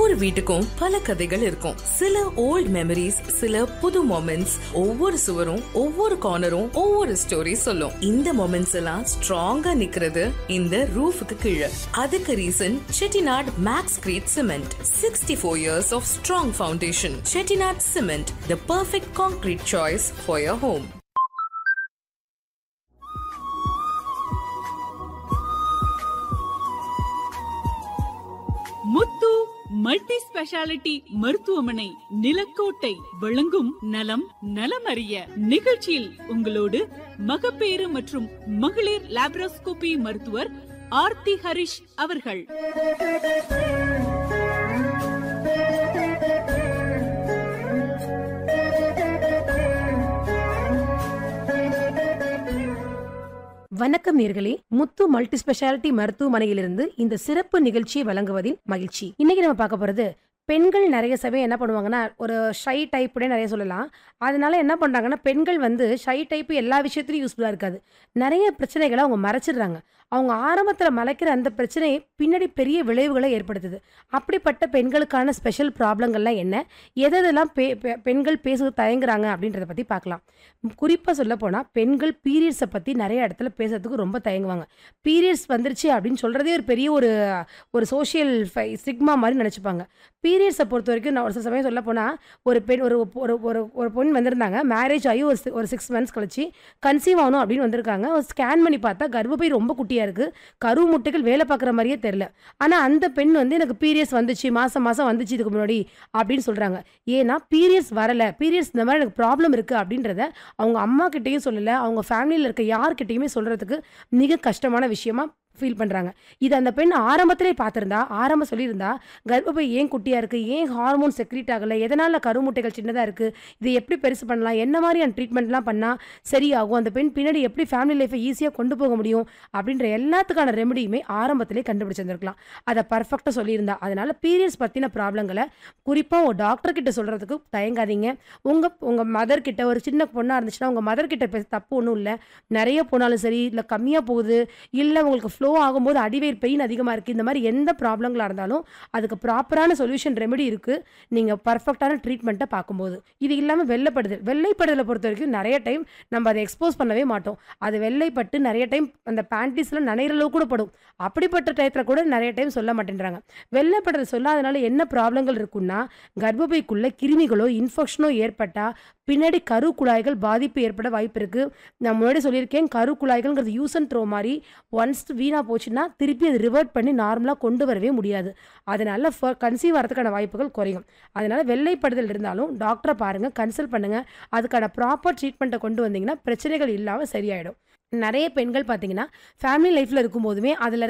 ஒவ்வொரு வீட்டுக்கும் பல கதைகள் இருக்கும் சில ஓல்ட் மெமரிஸ் சில புது மொமெண்ட்ஸ் ஒவ்வொரு சுவரும் ஒவ்வொரு கார்னரும் ஒவ்வொரு ஸ்டோரி சொல்லும் இந்த மொமெண்ட்ஸ் எல்லாம் ஸ்ட்ராங்கா நிக்கிறது இந்த ரூஃபுக்கு கீழே அதுக்கு reason Chettinad Maxcrete cement sixty four years of strong foundation Chettinad cement the perfect concrete choice for your home Muthu multi speciality மருத்துவமனை நிலக்கோட்டை வழங்கும் நலம் நலமறிய நிகழ்ச்சியில் உங்களோடு மகப்பேறு மற்றும் மகளிர் லாப்ரோஸ்கோபி மருத்துவர் ஆர்த்தி ஹரிஷ் அவர்கள் வணக்கம் நேர்களே முத்து மல்டி ஸ்பெஷாலிட்டி மருத்துவமனையிலிருந்து இந்த சிறப்பு நிகழ்ச்சியை வழங்குவதின் மகிழ்ச்சி இன்னைக்கு நம்ம பார்க்க போறது பெண்கள் நிறைய சமயம் என்ன பண்ணுவாங்கன்னா ஒரு ஷை டைப்புடே நிறைய சொல்லலாம் அதனால என்ன பண்ணுறாங்கன்னா பெண்கள் வந்து ஷை டைப்பு எல்லா விஷயத்துலையும் யூஸ்ஃபுல்லாக இருக்காது நிறைய பிரச்சனைகளை அவங்க மறைச்சிடுறாங்க அவங்க ஆரம்பத்தில் மலைக்கிற அந்த பிரச்சனை பின்னாடி பெரிய விளைவுகளை ஏற்படுத்துது அப்படிப்பட்ட பெண்களுக்கான ஸ்பெஷல் ப்ராப்ளங்கள்லாம் என்ன எதெல்லாம் பெ பெ- பெண்கள் பேச தயங்குறாங்க அப்படின்றத பற்றி பார்க்கலாம் குறிப்பாக சொல்ல போனால் பெண்கள் பீரியட்ஸை பற்றி நிறைய இடத்துல பேசுறதுக்கு ரொம்ப தயங்குவாங்க பீரியட்ஸ் வந்துருச்சு அப்படின்னு சொல்கிறதே ஒரு பெரிய ஒரு ஒரு சோஷியல் சிக்மா மாதிரி நினச்சிப்பாங்க பீரியட்ஸை பொறுத்த வரைக்கும் நான் ஒரு சில சமயம் சொல்ல போனால் ஒரு பெண் ஒரு ஒரு ஒரு ஒரு பொண்ணு வந்திருந்தாங்க மேரேஜ் ஆகி ஒரு si- ஒரு சிக்ஸ் மந்த்ஸ் கழிச்சு கன்சீவ் ஆகணும் அப்படின்னு வந்திருக்காங்க ஸ்கேன் பண்ணி பார்த்தா கர்ப்பப்பை ரொம்ப குட்டியாக இருக்குது கரு முட்டைகள் வேலை பார்க்குற மாதிரியே தெரில ஆனால் அந்த பெண் வந்து எனக்கு பீரியட்ஸ் வந்துச்சு மாதம் மாதம் வந்துச்சு இதுக்கு முன்னாடி அப்படின்னு சொல்கிறாங்க ஏன்னா பீரியட்ஸ் வரலை பீரியட்ஸ் இந்த மாதிரி எனக்கு ப்ராப்ளம் இருக்குது அப்படின்றத அவங்க அம்மா கிட்டேயும் சொல்லலை அவங்க ஃபேமிலியில் இருக்க யார்கிட்டயுமே சொல்கிறதுக்கு மிக கஷ்டமான விஷயமா ஃபீல் பண்ணுறாங்க இது அந்த பெண் ஆரம்பத்திலே பார்த்துருந்தா ஆரம்பம் சொல்லியிருந்தா கர்ப்பப்பை ஏன் குட்டியாக இருக்குது ஏன் ஹார்மோன் செக்ரீட் ஆகலை எதனால் கருமுட்டைகள் சின்னதாக இருக்குது இதை எப்படி பெருசு பண்ணலாம் என்ன மாதிரியான ட்ரீட்மெண்ட்லாம் பண்ணால் சரியாகும் அந்த பெண் பின்னாடி எப்படி ஃபேமிலி லைஃப்பை ஈஸியாக கொண்டு போக முடியும் அப்படின்ற எல்லாத்துக்கான ரெமெடியுமே ஆரம்பத்திலே கண்டுபிடிச்சிருந்துருக்கலாம் அதை பர்ஃபெக்டாக சொல்லியிருந்தா அதனால் பீரியட்ஸ் பற்றின ப்ராப்ளங்களை குறிப்பாக உங்கள் டாக்டர் கிட்ட சொல்கிறதுக்கு தயங்காதீங்க உங்கள் உங்கள் மதர் கிட்ட ஒரு சின்ன பொண்ணாக இருந்துச்சுன்னா உங்கள் மதர் கிட்ட பேச தப்பு ஒன்றும் இல்லை நிறைய போனாலும் சரி இல்லை கம்மியாக போகுது இல்லை உங்களுக்கு ஃப்ளோ ஆகும்போது அடிவேர் பெயின் அதிகமாக இருக்குது இந்த மாதிரி எந்த ப்ராப்ளங்களாக இருந்தாலும் அதுக்கு ப்ராப்பரான சொல்யூஷன் ரெமெடி இருக்குது நீங்கள் பர்ஃபெக்டான ட்ரீட்மெண்ட்டை பார்க்கும்போது இது இல்லாமல் வெள்ளைப்படுதல் வெள்ளைப்படுதலை பொறுத்த வரைக்கும் நிறைய டைம் நம்ம அதை எக்ஸ்போஸ் பண்ணவே மாட்டோம் அது வெள்ளைப்பட்டு நிறைய டைம் அந்த பேண்டிஸில் நனைகிற அளவு கூட படும் அப்படிப்பட்ட டயத்தில் கூட நிறைய டைம் சொல்ல மாட்டேன்றாங்க வெள்ளைப்படுதல் சொல்லாதனால என்ன ப்ராப்ளங்கள் இருக்குன்னா கர்ப்பப்பைக்குள்ளே கிருமிகளோ இன்ஃபெக்ஷனோ ஏற்பட்டால் பின்னாடி கரு குழாய்கள் பாதிப்பு ஏற்பட வாய்ப்பு இருக்குது நான் முன்னாடி சொல்லியிருக்கேன் கரு குழாய்கள்ங்கிறது யூஸ் அண்ட் த்ரோ மாதிரி ஒன்ஸ் வீணாக போச்சுன்னா திருப்பி அது ரிவர்ட் பண்ணி நார்மலாக கொண்டு வரவே முடியாது அதனால கன்சீவ் வரதுக்கான வாய்ப்புகள் குறையும் அதனால வெள்ளைப்படுதல் இருந்தாலும் டாக்டரை பாருங்கள் கன்சல்ட் பண்ணுங்கள் அதுக்கான ப்ராப்பர் ட்ரீட்மெண்ட்டை கொண்டு வந்தீங்கன்னா பிரச்சனைகள் இல்லாமல் சரியாயிடும் நிறைய பெண்கள் பார்த்தீங்கன்னா ஃபேமிலி லைஃப்பில் இருக்கும்போதுமே அதில்